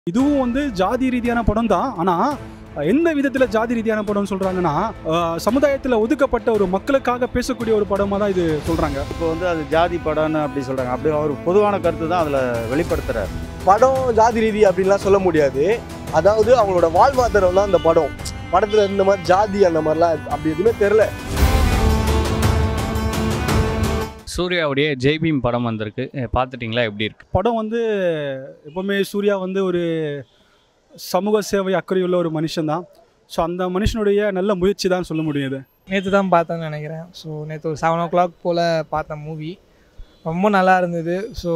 இதுவும் வந்து ஜாதி ரீதியான படம் தான் ஆனால் எந்த விதத்தில் ஜாதி ரீதியான படம்னு சொல்கிறாங்கன்னா சமுதாயத்தில் ஒதுக்கப்பட்ட ஒரு மக்களுக்காக பேசக்கூடிய ஒரு படமாக தான் இது சொல்கிறாங்க இப்போ வந்து அது ஜாதி படம்னு அப்படி சொல்கிறாங்க அப்படி அவர் பொதுவான கருத்து தான் அதில் வெளிப்படுத்துகிறார் படம் ஜாதி ரீதி அப்படின்லாம் சொல்ல முடியாது அதாவது அவங்களோட வாழ்வாதாரம் தான் அந்த படம் படத்துல இந்த மாதிரி ஜாதி அந்த மாதிரிலாம் அப்படி எதுவுமே தெரில சூர்யாவுடைய ஜெய்பீம் படம் வந்திருக்கு அஹ் பார்த்துட்டிங்களா எப்படி இருக்கு படம் வந்து எப்போவுமே சூர்யா வந்து ஒரு சமூக சேவை அக்கறையுள்ள ஒரு மனுஷன்தான் ஸோ அந்த மனுஷனுடைய நல்ல முயற்சி தான் சொல்ல முடியும் இது நேற்று தான் பார்த்தேன்னு நினைக்கிறேன் ஸோ நேற்று ஒரு செவன் ஓ கிளாக் போல் பார்த்தேன் மூவி ரொம்ப நல்லா இருந்தது ஸோ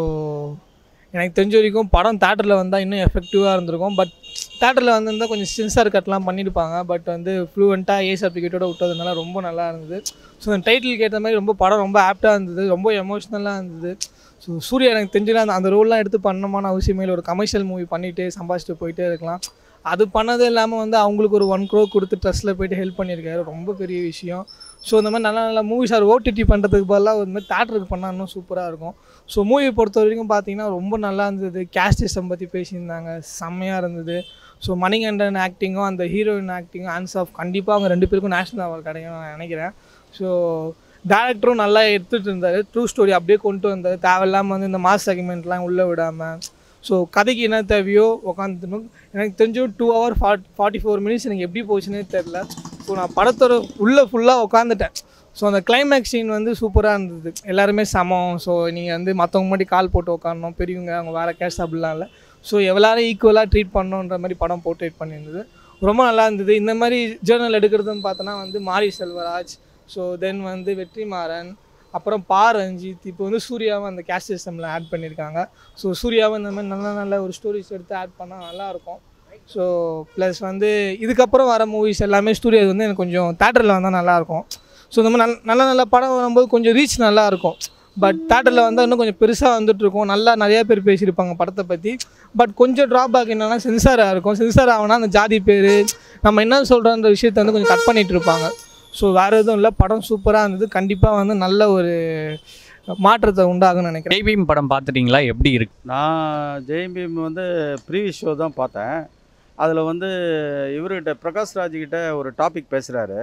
எனக்கு தெரிஞ்ச வரைக்கும் படம் தேட்டரில் வந்தால் இன்னும் எஃபெக்டிவாக இருந்திருக்கும் பட் தேட்டரில் வந்திருந்தால் கொஞ்சம் சென்சார் கட்லாம் பண்ணியிருப்பாங்க பட் வந்து ஃப்ளூவெண்ட்டாக ஏ சர்டிஃபிகேட்டோட விட்டதுனால ரொம்ப நல்லா இருந்தது ஸோ அந்த டைட்டிலுக்கு ஏற்ற மாதிரி ரொம்ப படம் ரொம்ப ஆப்டாக இருந்தது ரொம்ப எமோஷ்னலாக இருந்தது ஸோ சூர்யா எனக்கு தெரிஞ்சல அந்த அந்த ரோல்லாம் எடுத்து பண்ணணுமான அவசியமே இல்லை ஒரு கமர்ஷியல் மூவி பண்ணிட்டு சம்பாதிச்சுட்டு போயிட்டே இருக்கலாம் அது பண்ணது இல்லாமல் வந்து அவங்களுக்கு ஒரு ஒன் க்ரோ கொடுத்து ட்ரஸ்ட்டில் போயிட்டு ஹெல்ப் பண்ணியிருக்காரு ரொம்ப பெரிய விஷயம் ஸோ இந்த மாதிரி நல்ல நல்ல மூவிஸ் அவர் ஓடிடி பண்ணுறதுக்கு பதிலாக ஒரு மாதிரி தேட்டருக்கு பண்ணால் இன்னும் சூப்பராக இருக்கும் ஸோ மூவி பொறுத்த வரைக்கும் பார்த்தீங்கன்னா ரொம்ப நல்லா இருந்தது கேஸ்டிசம் பற்றி பேசியிருந்தாங்க செம்மையாக இருந்தது ஸோ மணிகண்டன் ஆக்டிங்கும் அந்த ஹீரோயின் ஆக்டிங்கும் ஹேண்ட்ஸ் ஆஃப் கண்டிப்பாக அவங்க ரெண்டு பேருக்கும் நேஷனல் அவார்டு கிடைக்கும் நான் நினைக்கிறேன் ஸோ டேரக்டரும் நல்லா எடுத்துகிட்டு இருந்தார் ட்ரூ ஸ்டோரி அப்படியே கொண்டு வந்தார் தேவையில்லாமல் வந்து இந்த மாஸ் செக்மெண்ட்லாம் உள்ளே விடாமல் ஸோ கதைக்கு என்ன தேவையோ உட்காந்துணும் எனக்கு தெரிஞ்சு டூ ஹவர் ஃபார்ட் ஃபார்ட்டி ஃபோர் மினிட்ஸ் எனக்கு எப்படி போச்சுன்னே தெரில ஸோ நான் படத்தோட உள்ளே ஃபுல்லாக உட்காந்துட்டேன் ஸோ அந்த கிளைமேக்ஸ் சீன் வந்து சூப்பராக இருந்தது எல்லாருமே சமம் ஸோ நீங்கள் வந்து மற்றவங்க முன்னாடி கால் போட்டு உட்காரணும் பெரியவங்க அவங்க வேறு கேஷ் அப்படிலாம் இல்லை ஸோ எல்லாரும் ஈக்குவலாக ட்ரீட் பண்ணணுன்ற மாதிரி படம் போர்ட்ரேட் பண்ணியிருந்தது ரொம்ப நல்லா இருந்தது இந்த மாதிரி ஜேர்னல் எடுக்கிறதுன்னு பார்த்தோன்னா வந்து மாரி செல்வராஜ் ஸோ தென் வந்து வெற்றிமாறன் அப்புறம் பா ரஞ்சித் இப்போ வந்து சூர்யாவை அந்த கேஷ் சிஸ்டமில் ஆட் பண்ணியிருக்காங்க ஸோ சூர்யாவை இந்த மாதிரி நல்ல நல்ல ஒரு ஸ்டோரிஸ் எடுத்து ஆட் பண்ணால் நல்லாயிருக்கும் ஸோ ப்ளஸ் வந்து இதுக்கப்புறம் வர மூவிஸ் எல்லாமே ஸ்டூடியோ வந்து எனக்கு கொஞ்சம் தேட்டரில் வந்தால் நல்லாயிருக்கும் ஸோ இந்த மாதிரி நல்ல நல்ல நல்ல படம் வரும்போது கொஞ்சம் ரீச் நல்லாயிருக்கும் பட் தேட்டரில் வந்தால் இன்னும் கொஞ்சம் பெருசாக வந்துட்டுருக்கும் நல்லா நிறையா பேர் பேசியிருப்பாங்க படத்தை பற்றி பட் கொஞ்சம் ட்ராபேக் என்னென்னா சென்சாராக இருக்கும் சென்சார் ஆகுனா அந்த ஜாதி பேர் நம்ம என்ன சொல்கிறோன்ற விஷயத்தை வந்து கொஞ்சம் கட் பண்ணிகிட்டு இருப்பாங்க ஸோ வேறு எதுவும் இல்லை படம் சூப்பராக இருந்தது கண்டிப்பாக வந்து நல்ல ஒரு மாற்றத்தை உண்டாகும்னு நினைக்கிறேன் ஜெய்பீம் படம் பார்த்துட்டிங்களா எப்படி இருக்கு நான் ஜெயம்பீம் வந்து ப்ரீவியஸ் ஷோ தான் பார்த்தேன் அதில் வந்து இவர்கிட்ட பிரகாஷ் ராஜ்கிட்ட ஒரு டாபிக் பேசுகிறாரு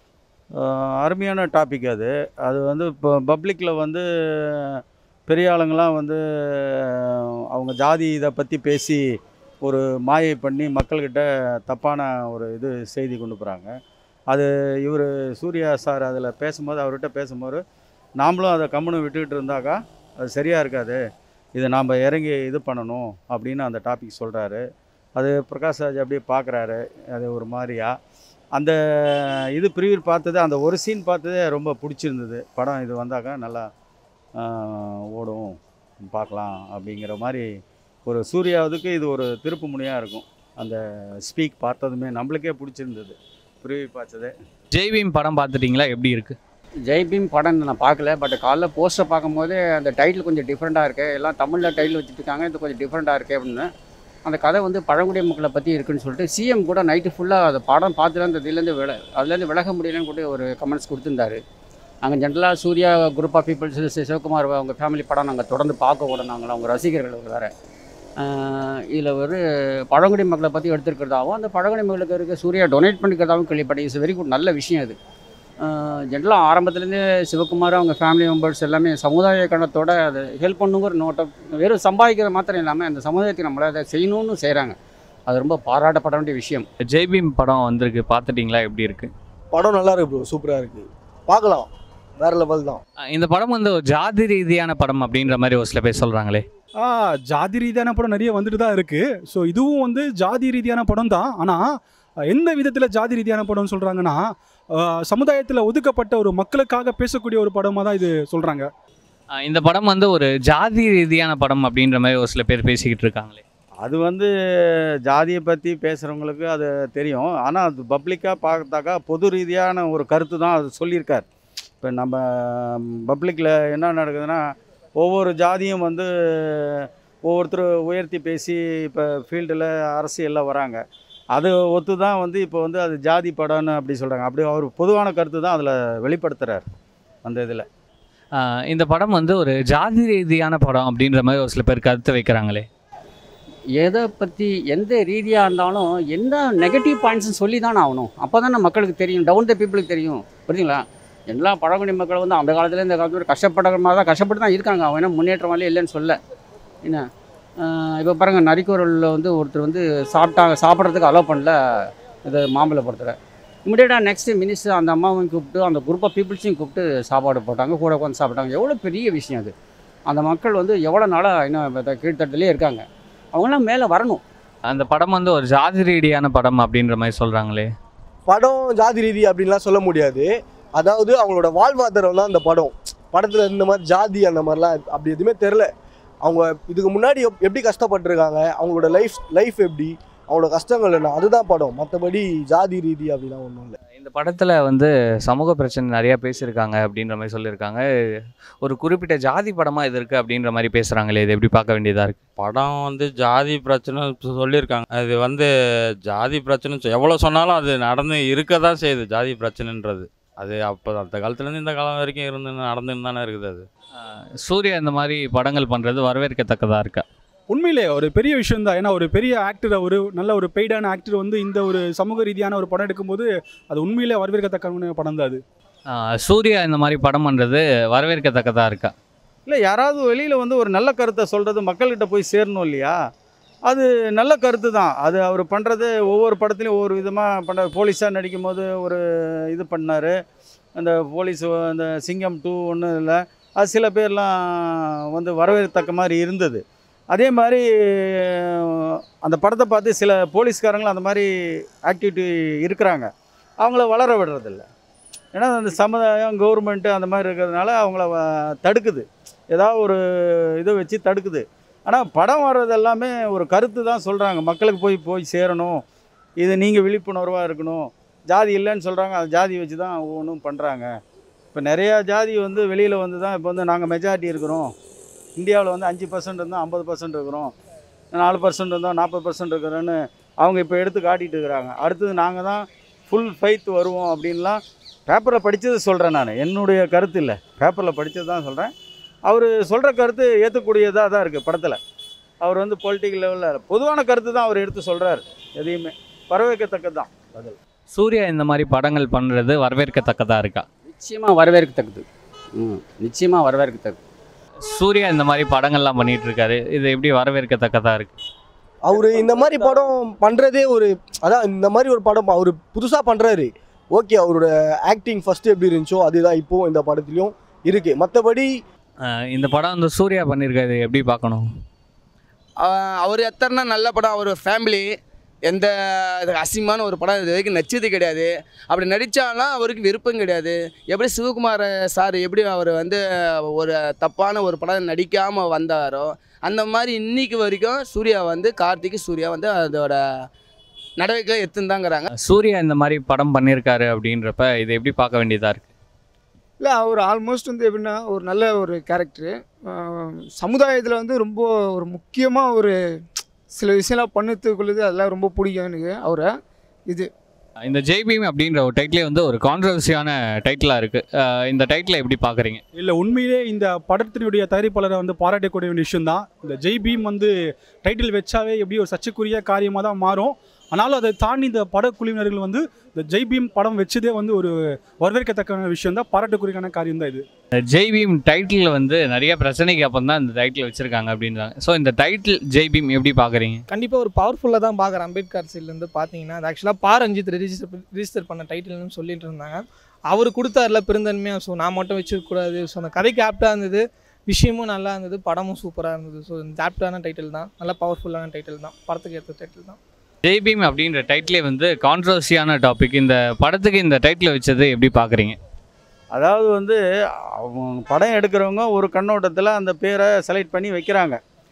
அருமையான டாபிக் அது அது வந்து இப்போ பப்ளிக்கில் வந்து பெரிய ஆளுங்களாம் வந்து அவங்க ஜாதி இதை பற்றி பேசி ஒரு மாயை பண்ணி மக்கள்கிட்ட தப்பான ஒரு இது செய்தி கொண்டு போகிறாங்க அது இவர் சூர்யா சார் அதில் பேசும்போது அவர்கிட்ட பேசும்போது நாமளும் அதை கம்முன்னு விட்டுக்கிட்டு இருந்தாக்கா அது சரியாக இருக்காது இதை நாம் இறங்கி இது பண்ணணும் அப்படின்னு அந்த டாபிக் சொல்கிறாரு அது பிரகாஷ் ராஜ் அப்படியே பார்க்குறாரு அது ஒரு மாதிரியா அந்த இது ப்ரீவியூ பார்த்தது அந்த ஒரு சீன் பார்த்ததே ரொம்ப பிடிச்சிருந்தது படம் இது வந்தாக்கா நல்லா ஆஹ், ஓடும் பார்க்கலாம் அப்படிங்கிற மாதிரி ஒரு சூர்யாவுக்கு இது ஒரு திருப்பு முனையாக இருக்கும் அந்த ஸ்பீக் பார்த்ததுமே நம்மளுக்கே பிடிச்சிருந்தது ப்ரீவியூ பார்த்ததே ஜெய்பீம் படம் பார்த்துட்டிங்களா எப்படி இருக்கு ஜெய்பீம் படம் நான் பார்க்கல பட் காலைல போஸ்டர் பார்க்கும்போது அந்த டைட்டில் கொஞ்சம் டிஃப்ரெண்ட்டாக இருக்குது எல்லாம் தமிழில் டைட்டில் வச்சுட்டு இருக்காங்க இது கொஞ்சம் டிஃப்ரெண்ட்டாக இருக்குது அப்படின்னு அந்த கதை வந்து பழங்குடி மக்களை பற்றி இருக்குன்னு சொல்லிட்டு சிஎம் கூட நைட்டு ஃபுல்லாக அந்த படம் பார்த்துட்டு அந்த இதுலேருந்து வில அதுலேருந்து விலக முடியலன்னு கூட ஒரு கமெண்ட்ஸ் கொடுத்துருந்தாரு நாங்கள் ஜென்ரலாக Suriya group of peoples Sivakumar அவங்க ஃபேமிலி படம் நாங்கள் தொடர்ந்து பார்க்க கூட நாங்கள் அவங்க ரசிகர்கள் வேறு இதில் ஒரு பழங்குடி மக்களை பற்றி எடுத்துருக்கிறதாகவும் அந்த பழங்குடி மக்களுக்கு இருக்க சூர்யா டொனேட் பண்ணிக்கிறதாகவும் கேள்விப்பட்டேன் இட்ஸ் வெரி குட் நல்ல விஷயம் அது ஜென்ரலாக ஆரம்பத்துலேருந்தே சிவகுமார் அவங்க ஃபேமிலி மெம்பர்ஸ் எல்லாமே சமுதாய கணத்தோட அதை ஹெல்ப் பண்ணுங்கிற நோட்டம் வெறும் சம்பாதிக்கிற மாத்திரம் இல்லாமல் அந்த சமுதாயத்துக்கு நம்மளை அதை செய்யணும்னு செய்கிறாங்க அது ரொம்ப பாராட்டப்பட வேண்டிய விஷயம் ஜெய்பீம் படம் வந்திருக்கு பார்த்துட்டிங்களா எப்படி இருக்கு படம் நல்லா இருக்கு ப்ரோ சூப்பராக இருக்கு பார்க்கலாம் வேற லெவல் தான் அஹ் இந்த படம் வந்து ஒரு ஜாதி ரீதியான படம் அப்படின்ற மாதிரி ஒரு சில பேர் சொல்கிறாங்களே ஆ ஜாதி ரீதியான படம் நிறைய வந்துட்டு தான் இருக்குது ஸோ இதுவும் வந்து ஜாதி ரீதியான படம் தான் ஆனால் எந்த விதத்தில் ஜாதி ரீதியான படம்னு சொல்கிறாங்கன்னா சமுதாயத்தில் ஒதுக்கப்பட்ட ஒரு மக்களுக்காக பேசக்கூடிய ஒரு படமாக தான் இது சொல்கிறாங்க அஹ் இந்த படம் வந்து ஒரு ஜாதி ரீதியான படம் அப்படின்ற மாதிரி ஒரு சில பேர் பேசிக்கிட்டு இருக்காங்களே அது வந்து ஜாதியை பற்றி பேசுகிறவங்களுக்கு அது தெரியும் ஆனால் அது பப்ளிக்காக பார்த்தாக்கா பொது ரீதியான ஒரு கருத்து தான் அது சொல்லியிருக்கார் இப்போ நம்ம பப்ளிக்கில் என்ன நடக்குதுன்னா ஒவ்வொரு ஜாதியும் வந்து ஒவ்வொருத்தர் உயர்த்தி பேசி இப்போ ஃபீல்டில் அரசியலில் வராங்க அது ஒத்து தான் வந்து இப்போ வந்து அது ஜாதி படம்னு அப்படி சொல்கிறாங்க அப்படி அவர் பொதுவான கருத்து தான் அதில் வெளிப்படுத்துகிறார் அந்த இதில் அஹ் இந்த படம் வந்து ஒரு ஜாதி ரீதியான படம் அப்படின்ற மாதிரி ஒரு சில பேர் கருத்து வைக்கிறாங்களே எதை பற்றி எந்த ரீதியாக இருந்தாலும் எந்த நெகட்டிவ் பாயிண்ட்ஸ்னு சொல்லி தானே ஆகணும் அப்போ தானே மக்களுக்கு தெரியும் டவுன் த பீப்புளுக்கு தெரியும் புரியுதுங்களா எல்லா பழங்குடி மக்கள் வந்து அந்த காலத்துல இந்த காலத்துல கஷ்டப்படுற மாதிரி தான் கஷ்டப்பட்டு தான் இருக்காங்க அவங்க என்ன முன்னேற்றம் வரல இல்லைன்னு சொல்ல என்ன இப்போ பாருங்கள் நரிக்கூரலில் வந்து ஒருத்தர் வந்து சாப்பிட்டாங்க சாப்பிட்றதுக்கு அலோவ் பண்ணல இது மாம்பழ படத்தில் இமிடியேட்டாக நெக்ஸ்ட் மினிஸ்டர் அந்த அம்மாவையும் கூப்பிட்டு அந்த குரூப் ஆஃப் பீப்புள்ஸையும் கூப்பிட்டு சாப்பாடு போட்டாங்க கூட உட்காந்து சாப்பிட்டாங்க எவ்வளோ பெரிய விஷயம் அது அந்த மக்கள் வந்து எவ்வளோ நாளாக இன்னும் இந்த கீழ்த்தட்டிலே இருக்காங்க அவங்களாம் மேலே வரணும் அந்த படம் வந்து ஒரு ஜாதி ரீதியான படம் அப்படின்ற மாதிரி சொல்கிறாங்களே படம் ஜாதி ரீதி அப்படின்லாம் சொல்ல முடியாது அதாவது அவங்களோட வாழ்வாதாரம் தான் அந்த படம் படத்தில் இந்த மாதிரி ஜாதி அந்த மாதிரிலாம் அப்படி எதுவுமே தெரில அவங்க இதுக்கு முன்னாடி எப்- எப்படி கஷ்டப்பட்டிருக்காங்க அவங்களோட லைஃப் லைஃப் எப்படி அவங்களோட கஷ்டங்கள் என்ன அதுதான் படம் மற்றபடி ஜாதி ரீதி அப்படிலாம் ஒன்றும் இல்லை இந்த படத்தில் வந்து சமூக பிரச்சனை நிறையா பேசியிருக்காங்க அப்படின்ற மாதிரி சொல்லியிருக்காங்க ஒரு குறிப்பிட்ட ஜாதி படமாக இது இருக்குது அப்படின்ற மாதிரி பேசுகிறாங்களே இது எப்படி பார்க்க வேண்டியதாக இருக்குது படம் வந்து ஜாதி பிரச்சனை சொல்லியிருக்காங்க அது வந்து ஜாதி பிரச்சனை சொ- எவ்வளோ சொன்னாலும் அது நடந்து இருக்க தான் செய்யுது ஜாதி பிரச்சனைன்றது அது அப்போ அந்த காலத்துலேருந்து இந்த காலம் வரைக்கும் இருந்து நடந்துன்னு தானே இருக்குது அது சூர்யா இந்த மாதிரி படங்கள் பண்ணுறது வரவேற்கத்தக்கதாக இருக்கா உண்மையிலே ஒரு பெரிய விஷயம் தான் ஏன்னா ஒரு பெரிய ஆக்டர் ஒரு நல்ல ஒரு பெய்டான ஆக்டர் வந்து இந்த ஒரு சமூக ரீதியான ஒரு படம் எடுக்கும்போது அது உண்மையிலே வரவேற்கத்தக்க படம் தான் அது ஆஹ் சூர்யா இந்த மாதிரி படம் பண்ணுறது வரவேற்கத்தக்கதாக இருக்கா இல்லை யாராவது வெளியில் வந்து ஒரு நல்ல கருத்தை சொல்கிறது மக்கள்கிட்ட போய் சேரணும் இல்லையா அது நல்ல கருத்து தான் அது அவர் பண்ணுறது ஒவ்வொரு படத்துலையும் ஒவ்வொரு விதமாக பண்ண போலீஸாக நடிக்கும் போது ஒரு இது பண்ணார் அந்த போலீஸ் அந்த சிங்கம் டூ ஒன்றும் இல்லை அது சில பேர்லாம் வந்து வரவேற்கத்தக்க மாதிரி இருந்தது அதே மாதிரி அந்த படத்தை பார்த்து சில போலீஸ்காரங்களும் அந்த மாதிரி ஆக்டிவிட்டி இருக்கிறாங்க அவங்கள வளர விடுறதில்ல ஏன்னா அந்த சமுதாயம் கவர்மெண்ட்டு அந்த மாதிரி இருக்கிறதுனால அவங்கள வ- தடுக்குது ஏதாவது ஒரு இதை வச்சு தடுக்குது ஆனால் படம் வர்றது எல்லாமே ஒரு கருத்து தான் சொல்கிறாங்க மக்களுக்கு போய் போய் சேரணும் இது நீங்கள் விழிப்புணர்வாக இருக்கணும் ஜாதி இல்லைன்னு சொல்கிறாங்க அந்த ஜாதி வச்சு தான் ஒவ்வொன்றும் பண்ணுறாங்க இப்போ நிறையா ஜாதி வந்து வெளியில் வந்து தான் இப்போ வந்து நாங்கள் மெஜாரிட்டி இருக்கிறோம் இந்தியாவில் வந்து அஞ்சு பர்சன்ட் இருந்தோம் ஐம்பது பர்சன்ட் இருக்கிறோம் நாலு பர்சன்ட் இருந்தோம் நாற்பது பர்சன்ட் இருக்கிறோன்னு அவங்க இப்போ எடுத்து காட்டிகிட்டு இருக்கிறாங்க அடுத்தது நாங்கள் தான் ஃபுல் ஃபைத் வருவோம் அப்படின்லாம் பேப்பரில் படித்தது சொல்கிறேன் நான் என்னுடைய கருத்து இல்லை பேப்பரில் படித்தது தான் சொல்கிறேன் அவர் சொல்கிற கருத்து ஏற்றக்கூடியதாக தான் இருக்குது படத்தில் அவர் வந்து பொலிட்டிக்கல் லெவலில் பொதுவான கருத்து தான் அவர் எடுத்து சொல்கிறார் எதையுமே வரவேற்கத்தக்கது தான் பதில் சூர்யா இந்த மாதிரி படங்கள் பண்ணுறது வரவேற்கத்தக்கதாக இருக்கா நிச்சயமாக வரவேற்கத்தக்கது ம் நிச்சயமாக வரவேற்கத்தக்கது சூர்யா இந்த மாதிரி படங்கள்லாம் பண்ணிட்டு இருக்காரு இது எப்படி வரவேற்கத்தக்கதாக இருக்கு அவர் இந்த மாதிரி படம் பண்ணுறதே ஒரு அதான் இந்த மாதிரி ஒரு படம் அவர் புதுசாக பண்ணுறாரு ஓகே அவரோட ஆக்டிங் ஃபஸ்ட்டு எப்படி இருந்துச்சோ அதுதான் இப்போவும் இந்த படத்துலையும் இருக்குது மற்றபடி ஆஹ் இந்த படம் வந்து சூர்யா பண்ணியிருக்காரு எப்படி பார்க்கணும் அவர் எத்தனை நல்ல படம் அவர் ஃபேமிலி எந்த இது அசிங்கமான ஒரு படம் இது வரைக்கும் நச்சது கிடையாது அப்படி நடித்தாலும் அவருக்கு விருப்பம் கிடையாது எப்படி சிவகுமார் சார் எப்படி அவர் வந்து ஒரு தப்பான ஒரு படம் நடிக்காமல் வந்தாரோ அந்த மாதிரி இன்னைக்கு வரைக்கும் சூர்யா வந்து கார்த்திக் சூர்யா வந்து அதோட நடவடிக்கை எடுத்துன்னு சூர்யா இந்த மாதிரி படம் பண்ணியிருக்காரு அப்படின்றப்ப இதை எப்படி பார்க்க வேண்டியதாக இருக்கு இல்லை அவர் ஆல்மோஸ்ட் வந்து எப்படின்னா ஒரு நல்ல ஒரு கேரக்டரு சமுதாயத்தில் வந்து ரொம்ப ஒரு முக்கியமாக ஒரு சில விஷயம்லாம் பண்ணத்துக்குள்ளது அதெல்லாம் ரொம்ப பிடிக்கும் எனக்கு அவரை இது இந்த ஜெய்பீம் அப்படின்ற ஒரு டைட்டிலே வந்து ஒரு கான்ட்ரவர்சியான டைட்டிலாக இருக்குது இந்த டைட்டிலை எப்படி பார்க்குறீங்க இல்லை உண்மையிலே இந்த படத்தினுடைய தயாரிப்பாளரை வந்து பாராட்டக்கூடிய ஒரு விஷயம் தான் இந்த ஜெய் பீம் வந்து டைட்டில் வச்சாவே எப்படி ஒரு சர்ச்சைக்குரிய காரியமாக தான் மாறும் ஆனாலும் அதை தாண்டி இந்த படக்குழுவினர்கள் வந்து இந்த ஜெய் பீம் படம் வச்சதே வந்து ஒரு வரவேற்கத்தக்க விஷயம் தான் பாராட்டுக்குரியான காரியம் தான் இது ஜெய்பீம் டைட்டில் வந்து நிறைய பிரச்சனைக்கு அப்புறம் தான் இந்த டைட்டில் வச்சுருக்காங்க அப்படின்றாங்க ஸோ இந்த டைட்டில் ஜெய்பீம் எப்படி பார்க்குறீங்க கண்டிப்பாக ஒரு பவர்ஃபுல்லாக தான் பார்க்குறேன் அம்பேத்கர் சைட்லேருந்து பார்த்தீங்கன்னா அது ஆக்சுவலாக பா ரஞ்சித் ரெஜிஸ்டர் ரிஜிஸ்டர் பண்ண டைட்டில்னு சொல்லிட்டு இருந்தாங்க அவர் கொடுத்தாருல பெருந்தன்மையாக ஸோ நான் மட்டும் வச்சிருக்கக்கூடாது ஸோ அந்த கதைக்கு ஆப்டாக இருந்தது விஷயமும் நல்லா இருந்தது படமும் சூப்பராக இருந்தது ஸோ இந்த ஆப்டான டைட்டில் தான் நல்லா பவர்ஃபுல்லான டைட்டில் தான் படத்துக்கு ஏற்ற டைட்டில் தான் ஜெய்பீம் அப்படின்ற டைட்டிலே வந்து கான்ட்ரவர்சியான டாபிக் இந்த படத்துக்கு இந்த டைட்டில் வச்சது எப்படி பார்க்குறீங்க அதாவது வந்து அவங்க படம் எடுக்கிறவங்க ஒரு கண்ணோட்டத்தில் அந்த பேரை செலக்ட் பண்ணி வைக்கிறாங்க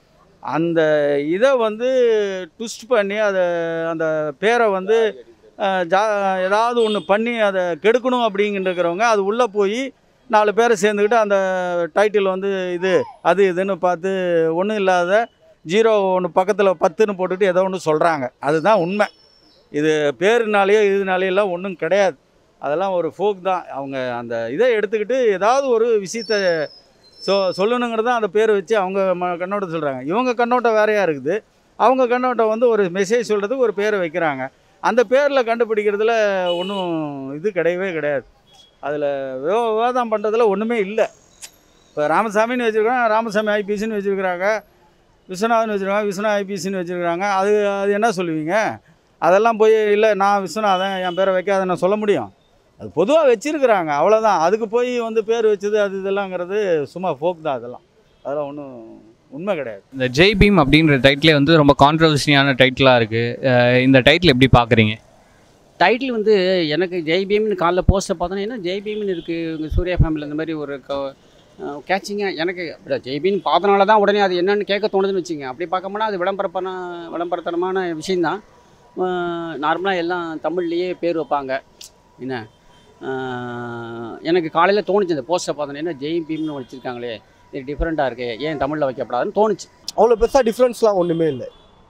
அந்த இதை வந்து ட்விஸ்ட் பண்ணி அதை அந்த பேரை வந்து அஹ், ஜா ஏதாவது ஒன்று பண்ணி அதை கெடுக்கணும் அப்படிங்கிறவங்க அது உள்ளே போய் நாலு பேரை சேர்ந்துக்கிட்டு அந்த டைட்டில் வந்து இது அது இதுன்னு பார்த்து ஒன்றும் இல்லாத ஜீரோ ஒன்று பக்கத்தில் பத்துன்னு போட்டுட்டு ஏதோ ஒன்று சொல்கிறாங்க அதுதான் உண்மை இது பேருனாலேயோ இதுனாலேயோ எல்லாம் ஒன்றும் கிடையாது அதெல்லாம் ஒரு ஃபோக் தான் அவங்க அந்த இதை எடுத்துக்கிட்டு ஏதாவது ஒரு விஷயத்த சொ சொல்லணுங்கிறது தான் அந்த பேர் வச்சு அவங்க ம கண்ணோட்டம் சொல்கிறாங்க இவங்க கண்ணோட்டம் வேறையாக இருக்குது அவங்க கண்ணோட்டம் வந்து ஒரு மெசேஜ் சொல்கிறதுக்கு ஒரு பேரை வைக்கிறாங்க அந்த பேரில் கண்டுபிடிக்கிறதுல ஒன்றும் இது கிடையவே கிடையாது அதில் விவ விவாதம் பண்ணுறதுல ஒன்றுமே இல்லை இப்போ ராமசாமின்னு வச்சுருக்காங்க ராமசாமி ஐபிஎஸ்ன்னு வச்சுருக்கிறாங்க விஸ்வநாதன் வச்சுருக்காங்க விஸ்வநாத் ஐபிஎஸ்ன்னு வச்சுருக்காங்க அது அது என்ன சொல்லுவீங்க அதெல்லாம் போய் இல்லை நான் விஸ்வநாதன் என் பேரை வைக்காத நான் சொல்ல முடியும் அது பொதுவாக வச்சுருக்குறாங்க அவ்வளோதான் அதுக்கு போய் வந்து பேர் வச்சது அது இதெல்லாங்கிறது சும்மா ஃபோக் தான் அதெல்லாம் அதெல்லாம் ஒன்றும் உண்மை கிடையாது இந்த ஜெய் பீம் அப்படின்ற டைட்டிலே வந்து ரொம்ப கான்ட்ரவர்சியான டைட்டிலாக இருக்குது இந்த டைட்டில் எப்படி பார்க்குறீங்க டைட்டில் வந்து எனக்கு ஜெய் பீம்னு காலைல போஸ்ட்டை பார்த்தோன்னா என்ன ஜெய் பீம்னு இருக்குது உங்கள் சூர்யா ஃபேமிலி இந்த மாதிரி ஒரு கேட்சிங்காக எனக்கு அப்படி ஜெய் பீம் பார்த்தனால தான் உடனே அது என்னன்னு கேட்க தோணுதுன்னு வச்சுங்க அப்படி பார்க்க போனால் அது விளம்பரப்பன விளம்பரத்தனமான விஷயந்தான் நார்மலாக எல்லாம் தமிழ்லேயே பேர் வைப்பாங்க என்ன ஆஹ் எனக்கு காலையில் தோணுச்சு அந்த போஸ்ட்டை பார்த்தோன்னே என்ன ஜெய் பீம்னு வச்சுருக்காங்களே இது டிஃப்ரெண்ட்டாக இருக்கே ஏன் தமிழில் வைக்கப்படாதுன்னு தோணுச்சு அவ்வளோ பெருசாக டிஃப்ரென்ஸ்லாம் ஒன்றுமே இல்லை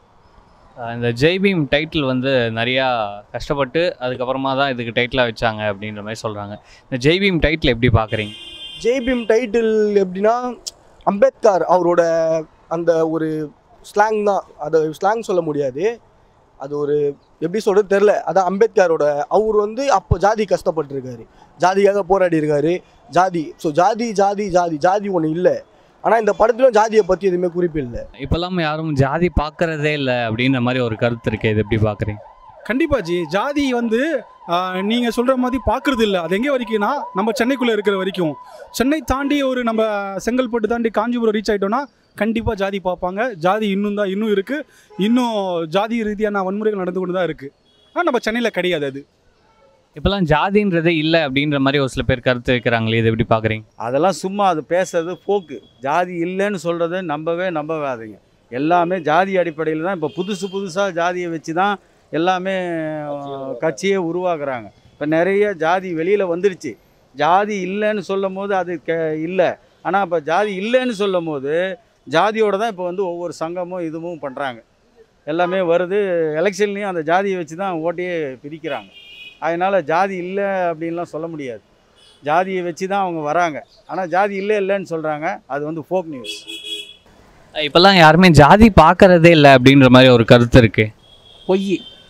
அஹ் இந்த ஜெய் பீம் டைட்டில் வந்து நிறையா கஷ்டப்பட்டு அதுக்கப்புறமா தான் இதுக்கு டைட்டிலாக வச்சாங்க அப்படின்ற மாதிரி சொல்கிறாங்க இந்த ஜெய் பீம் டைட்டில் எப்படி பார்க்குறீங்க ஜெய்பீம் டைட்டில் எப்படின்னா அம்பேத்கர் அவரோட அந்த ஒரு ஸ்லாங் தான் அதை ஸ்லாங் சொல்ல முடியாது அது ஒரு எப்படி சொல்கிறது தெரில அதான் அம்பேத்கரோட அவர் வந்து அப்போ ஜாதி கஷ்டப்பட்டிருக்காரு ஜாதிக்காக போராடி இருக்காரு ஜாதி ஸோ ஜாதி ஜாதி ஜாதி ஜாதி ஒன்று இல்லை ஆனால் இந்த படத்துலையும் ஜாதியை பற்றி எதுவுமே குறிப்பு இல்லை இப்போல்லாம் யாரும் ஜாதி பார்க்கறதே இல்லை அப்படின்ற மாதிரி ஒரு கருத்து இருக்குது இது எப்படி பார்க்குறீங்க கண்டிப்பா ஜி ஜாதி வந்து ஆஹ், நீங்க சொல்ற மாதிரி பார்க்கறது இல்லை அது எங்கே வரைக்கும்னா நம்ம சென்னைக்குள்ள இருக்கிற வரைக்கும் சென்னை தாண்டி ஒரு நம்ம செங்கல்பட்டு தாண்டி காஞ்சிபுரம் ரீச் ஆயிட்டோம்னா கண்டிப்பா ஜாதி பார்ப்பாங்க ஜாதி இன்னும் தான் இன்னும் இருக்கு இன்னும் ஜாதி ரீதியான வன்முறைகள் நடந்து கொண்டு தான் இருக்கு ஆனால் நம்ம சென்னையில் கிடையாது அது இப்போல்லாம் ஜாதின்றதே இல்லை அப்படின்ற மாதிரி ஒரு சில பேர் கருத்து வைக்கிறாங்களே இது எப்படி பார்க்குறீங்க அதெல்லாம் சும்மா அது பேசுறது போக்கு ஜாதி இல்லைன்னு சொல்கிறது நம்பவே நம்பவாதீங்க எல்லாமே ஜாதி அடிப்படையில் தான் இப்போ புதுசு புதுசாக ஜாதியை வச்சு தான் எல்லாமே அஹ், கட்சியே உருவாக்குறாங்க இப்போ நிறைய ஜாதி வெளியில் வந்துருச்சு ஜாதி இல்லைன்னு சொல்லும் போது அது கே இல்லை ஆனால் இப்போ ஜாதி இல்லைன்னு சொல்லும் போது ஜாதியோட தான் இப்போ வந்து ஒவ்வொரு சங்கமும் இதுவும் பண்ணுறாங்க எல்லாமே வருது எலெக்ஷன்லேயும் அந்த ஜாதியை வச்சு தான் ஓட்டையே பிரிக்கிறாங்க அதனால் ஜாதி இல்லை அப்படின்லாம் சொல்ல முடியாது ஜாதியை வச்சு தான் அவங்க வராங்க ஆனால் ஜாதி இல்லை இல்லைன்னு சொல்கிறாங்க அது வந்து ஃபோக் நியூஸ் இப்போல்லாம் யாருமே ஜாதி பார்க்கறதே இல்லை அப்படின்ற மாதிரி ஒரு கருத்து இருக்குது பொய்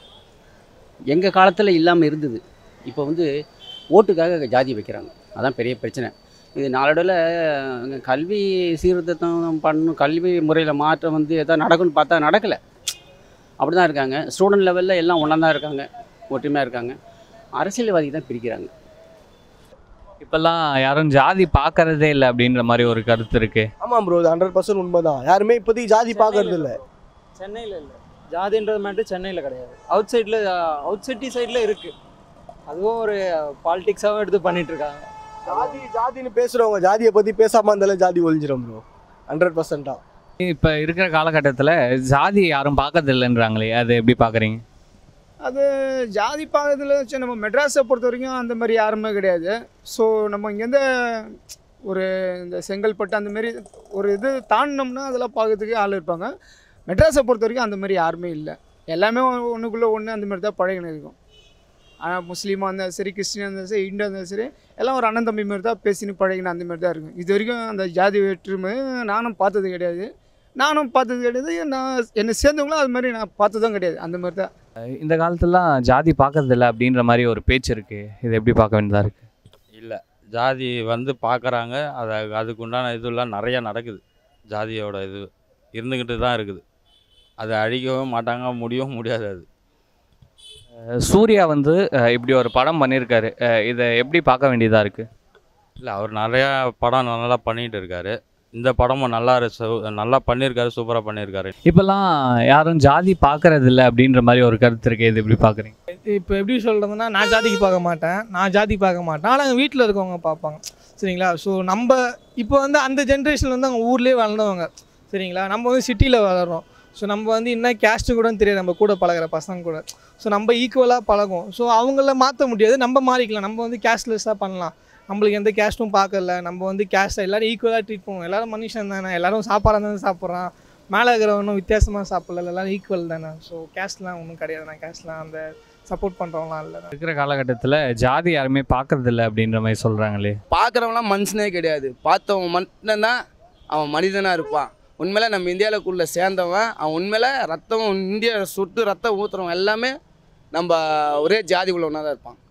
எங்கள் காலத்தில் இல்லாமல் இருந்தது இப்போ வந்து ஓட்டுக்காக ஜாதி வைக்கிறாங்க அதான் பெரிய பிரச்சனை இது நாளடைவில் கல்வி சீர்திருத்தம் பண்ணும் கல்வி முறையில் மாற்றம் வந்து எதாவது நடக்கும்னு பார்த்தா நடக்கலை அப்படி தான் இருக்காங்க ஸ்டூடெண்ட் லெவலில் எல்லாம் ஒன்றா தான் இருக்காங்க ஒற்றுமையாக இருக்காங்க அரசியல்வாதி தான் பிரிக்கிறாங்க இப்போல்லாம் யாரும் ஜாதி பார்க்கறதே இல்லை அப்படின்ற மாதிரி ஒரு கருத்து இருக்குது ஆமாம் ப்ரோ இது ஹண்ட்ரட் பர்சன்ட் உண்மை தான் யாருமே இப்போதைக்கு ஜாதி பார்க்கறது இல்லை சென்னையில் இல்லை ஜாதின்றது மட்டும் சென்னையில் கிடையாது அவுட் சைடில் அவுட் சிட்டி சைடில் இருக்குது அதுவும் ஒரு பாலிடிக்ஸாகவும் எடுத்து பண்ணிட்டு இருக்காங்க ஜாதி ஜாதின்னு பேசுகிறவங்க ஜாதியை பற்றி பேசாமல் இருந்தாலும் ஜாதி ஒழிஞ்சிடும் ப்ரோ ஹண்ட்ரட் பர்சன்ட்டாக இப்போ இருக்கிற காலகட்டத்தில் ஜாதி யாரும் பார்க்கறது இல்லைன்றாங்களே அது எப்படி பார்க்குறீங்க அது ஜாதி பாகத்தில் வச்சு நம்ம மெட்ராஸை பொறுத்த வரைக்கும் அந்த மாதிரி யாருமே கிடையாது ஸோ நம்ம இங்கேருந்து ஒரு இந்த செங்கல்பட்டு அந்த மாதிரி ஒரு இது தாண்டினோம்னா அதெல்லாம் பார்க்கறதுக்கு ஆள் இருப்பாங்க மெட்ராஸை பொறுத்த வரைக்கும் அந்த மாதிரி யாருமே இல்லை எல்லாமே ஒன்றுக்குள்ளே ஒன்று அந்த மாதிரி தான் பழகினு இருக்கும் ஆனால் முஸ்லீமாக இருந்தாலும் சரி கிறிஸ்டினாக இருந்தாலும் சரி இண்டியா இருந்தாலும் சரி எல்லாம் ஒரு அண்ணன் தம்பி மாதிரி தான் பேசின்னு பழகின அந்த மாதிரி தான் இருக்கும் இது வரைக்கும் அந்த ஜாதி வேற்றுமை நானும் பார்த்தது கிடையாது நானும் பார்த்தது கிடையாது நான் என்னை சேர்ந்தவங்களும் அது மாதிரி நான் பார்த்ததும் கிடையாது அந்த மாதிரி தான் இந்த காலத்துலலாம் ஜாதி பார்க்கறது இல்லை அப்படின்ற மாதிரி ஒரு பேச்சு இருக்குது இது எப்படி பார்க்க வேண்டியதாக இருக்குது இல்லை ஜாதி வந்து பார்க்குறாங்க அதை அதுக்கு உண்டான இதெல்லாம் நிறையா நடக்குது ஜாதியோட இது இருந்துக்கிட்டு தான் இருக்குது அதை அழிக்கவும் மாட்டாங்க முடியவும் முடியாது அது சூர்யா வந்து அஹ், இப்படி ஒரு படம் பண்ணியிருக்காரு அஹ், இதை எப்படி பார்க்க வேண்டியதாக இருக்குது இல்லை அவர் நிறையா படம் நல்லா பண்ணிகிட்டு இருக்காரு இந்த படமும் நல்லா இரு- சு- நல்லா பண்ணியிருக்காரு சூப்பராக பண்ணியிருக்காரு இப்போல்லாம் யாரும் ஜாதி பார்க்கறது இல்லை அப்படின்ற மாதிரி ஒரு கருத்து இருக்குது இது எப்படி பார்க்குறீங்க இப்போ எப்படி சொல்கிறதுனா நான் ஜாதிக்கு பார்க்க மாட்டேன் நான் ஜாதி பார்க்க மாட்டேன் ஆனால் எங்கள் வீட்டில் இருக்கவங்க பார்ப்பாங்க சரிங்களா ஸோ நம்ம இப்போ வந்து அந்த ஜென்ரேஷன் வந்து அவங்க ஊர்லேயே வளர்ந்தவங்க சரிங்களா நம்ம வந்து சிட்டியில் வளர்றோம் ஸோ நம்ம வந்து என்ன கேஸ்ட்டு கூட தெரியாது நம்ம கூட பழகுற பசங்க கூட ஸோ நம்ம ஈக்குவலாக பழகும் ஸோ அவங்கள மாற்ற முடியாது நம்ம மாறிக்கலாம் நம்ம வந்து கேஷ்லெஸ்ஸாக பண்ணலாம் நம்மளுக்கு எந்த கேஸ்ட்டும் பார்க்கல நம்ம வந்து கேஸ்ட்டை எல்லோரும் ஈக்குவலாக ட்ரீட் பண்ணுவோம் எல்லோரும் மனுஷன் தானே எல்லோரும் சாப்பாடாக தானே சாப்பிட்றான் மேலே இருக்கிறவனும் வித்தியாசமாக சாப்பிடல எல்லோரும் ஈக்குவல் தானே ஸோ கேஸ்ட்லாம் ஒன்றும் கிடையாது நான் கேஸ்ட்லாம் அந்த சப்போர்ட் பண்ணுறவங்களாம் இல்லை இருக்கிற காலகட்டத்தில் ஜாதி யாருமே பார்க்கறது இல்லை அப்படின்ற மாதிரி சொல்கிறாங்களே பார்க்குறவங்களாம் மனுஷனே கிடையாது பார்த்தவன் மட்டும்தான் அவன் மனிதனாக இருப்பான் உண்மையில நம்ம இந்தியாவுக்குள்ளே சேர்ந்தவன் அவன் உண்மையில ரத்தம் இந்தியா சுட்டு ரத்தம் ஊற்றுறவன் எல்லாமே நம்ம ஒரே ஜாதி உள்ளவனாக தான் இருப்பான்